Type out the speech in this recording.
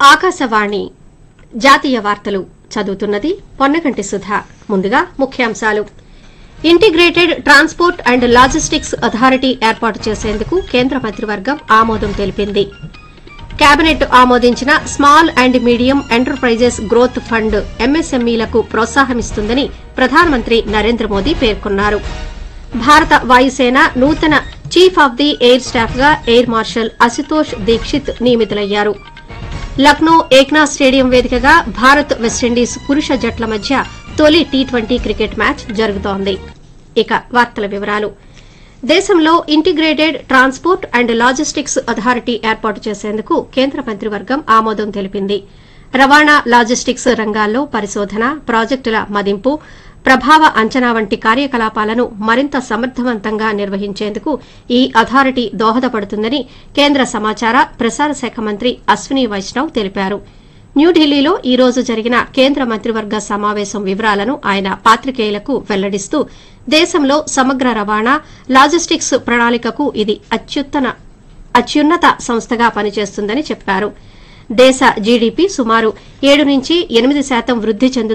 ఆకాశవాణి జాతీయ వార్తలు చదువుతున్నది పొన్నగంటి సుధా ముందుగా ముఖ్యాంశాలు integrated transport and logistics authority ఏర్పాటు చేసేందుకు కేంద్ర మంత్రివర్గం ఆమోదం తెలిపింది కేబినెట్ ఆమోదించిన small and medium enterprises growth fund ఎంఎస్ఎంఈలకు ప్రోత్సాహమిస్తుందని ప్రధానమంత్రి నరేంద్ర మోదీ పేర్కొన్నారు భారత వాయుసేన నూతన chief of the air staff గా ఎయిర్ మార్షల్ అశుతోష్ దీక్షిత్ నియమితులయ్యారు లక్నో ఏక్నాథ్ స్టేడియం వేదికగా భారత్ వెస్టిండీస్ పురుష జట్ల మధ్య తొలి టీ ట్వంటీ క్రికెట్ మ్యాచ్ జరుగుతోంది ఇక వార్తల వివరాలు దేశంలో integrated transport and logistics authority ఏర్పాటు చేసేందుకు కేంద్ర మంత్రివర్గం ఆమోదం తెలిపింది రవాణా లాజిస్టిక్స్ రంగాల్లో పరిశోధన ప్రాజెక్టుల మదింపు ప్రభావ అంచనా వంటి కార్యకలాపాలను మరింత సమర్థవంతంగా నిర్వహించేందుకు ఈ అథారిటీ దోహదపడుతుందని కేంద్ర సమాచార ప్రసార శాఖ మంత్రి అశ్విని వైష్ణవ్ తెలిపారు న్యూఢిల్లీలో ఈ రోజు జరిగిన కేంద్ర మంత్రివర్గ సమావేశం వివరాలను ఆయన పాత్రికేయులకు వెల్లడిస్తూ దేశంలో సమగ్ర రవాణా లాజిస్టిక్స్ ప్రణాళికకు ఇది అత్యుత్తన అత్యున్నత సంస్థగా పనిచేస్తుందని చెప్పారు దేశ జీడీపీ సుమారు ఏడు నుంచి ఎనిమిది శాతం వృద్ది చెందు